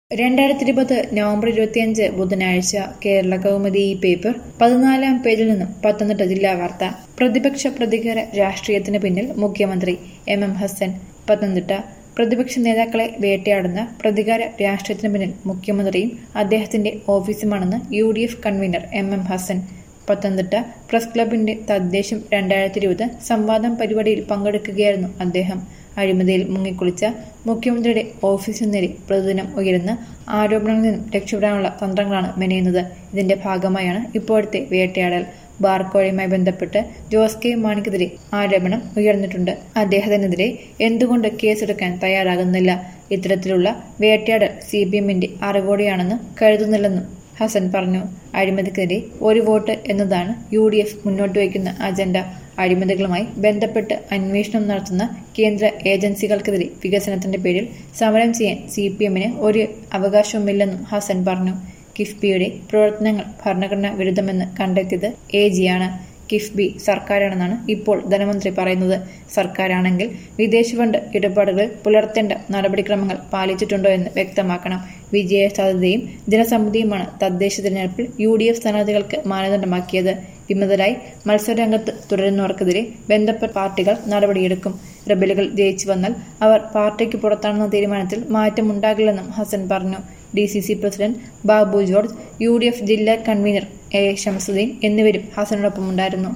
രണ്ടായിരത്തി ഇരുപത് നവംബർ ഇരുപത്തിയഞ്ച് ബുധനാഴ്ച കേരള കൗമുദി ഈ പേപ്പർ പതിനാലാം പേജിൽ നിന്നും പത്തനംതിട്ട ജില്ലാ വാർത്ത പ്രതിപക്ഷ പ്രതികാര രാഷ്ട്രീയത്തിന് പിന്നിൽ മുഖ്യമന്ത്രി എം എം ഹസൻ പത്തനംതിട്ട പ്രതിപക്ഷ നേതാക്കളെ വേട്ടയാടുന്ന പ്രതികാര രാഷ്ട്രീയത്തിന് പിന്നിൽ മുഖ്യമന്ത്രിയും അദ്ദേഹത്തിന്റെ ഓഫീസുമാണെന്ന് U D F convener M M Hasan Pathanamthitta press ക്ലബിന്റെ തദ്ദേശം രണ്ടായിരത്തി ഇരുപത് സംവാദം പരിപാടിയിൽ പങ്കെടുക്കുകയായിരുന്നു അദ്ദേഹം അഴിമതിയിൽ മുങ്ങിക്കുളിച്ച മുഖ്യമന്ത്രിയുടെ ഓഫീസിന് നേരെ പ്രതിദിനം ഉയരുന്ന ആരോപണങ്ങളിൽ നിന്നും രക്ഷപ്പെടാനുള്ള തന്ത്രങ്ങളാണ് മെനയുന്നത് ഇതിന്റെ ഭാഗമായാണ് ഇപ്പോഴത്തെ വേട്ടയാടൽ ബാർക്കോഴയുമായി ബന്ധപ്പെട്ട് ജോസ് കെ മാണിക്കെതിരെ ആരോപണം ഉയർന്നിട്ടുണ്ട് അദ്ദേഹത്തിനെതിരെ എന്തുകൊണ്ട് കേസെടുക്കാൻ തയ്യാറാകുന്നില്ല ഇത്തരത്തിലുള്ള വേട്ടയാടൽ സി പി എമ്മിന്റെ അറിവോടെയാണെന്ന് കരുതുന്നില്ലെന്നും ഹസൻ പറഞ്ഞു അഴിമതിക്കെതിരെ ഒരു വോട്ട് എന്നതാണ് യു ഡി എഫ് മുന്നോട്ട് വയ്ക്കുന്ന അജണ്ട അഴിമതികളുമായി ബന്ധപ്പെട്ട് അന്വേഷണം നടത്തുന്ന കേന്ദ്ര ഏജൻസികൾക്കെതിരെ വികസനത്തിന്റെ പേരിൽ സമരം ചെയ്യാൻ സി പി എമ്മിന് ഒരു അവകാശവുമില്ലെന്നും ഹസൻ പറഞ്ഞു കിഫ്ബിയുടെ പ്രവർത്തനങ്ങൾ ഭരണഘടനാ വിരുദ്ധമെന്ന് കണ്ടെത്തിയത് എ ജിയാണ് കിഫ്ബി സർക്കാരാണെന്നാണ് ഇപ്പോൾ ധനമന്ത്രി പറയുന്നത് സർക്കാരാണെങ്കിൽ വിദേശ ഫണ്ട് ഇടപാടുകളിൽ പുലർത്തേണ്ട നടപടിക്രമങ്ങൾ പാലിച്ചിട്ടുണ്ടോ എന്ന് വ്യക്തമാക്കണം വിജയ സാധ്യതയും ജനസമ്മതിയുമാണ് തദ്ദേശ തിരഞ്ഞെടുപ്പിൽ യു ഡി എഫ് സ്ഥാനാർത്ഥികൾക്ക് മാനദണ്ഡമാക്കിയത് വിമതരായി മത്സരരംഗത്ത് തുടരുന്നവർക്കെതിരെ ബന്ധപ്പെട്ട പാർട്ടികൾ നടപടിയെടുക്കും റബലുകൾ ജയിച്ചു വന്നാൽ അവർ പാർട്ടിക്ക് പുറത്താണെന്ന തീരുമാനത്തിൽ മാറ്റമുണ്ടാകില്ലെന്നും ഹസൻ പറഞ്ഞു D C C president Babu George U D F ജില്ലാ കൺവീനർ എ ഷംസുദ്ദീൻ എന്നിവരും ഹസനോടൊപ്പമുണ്ടായിരുന്നു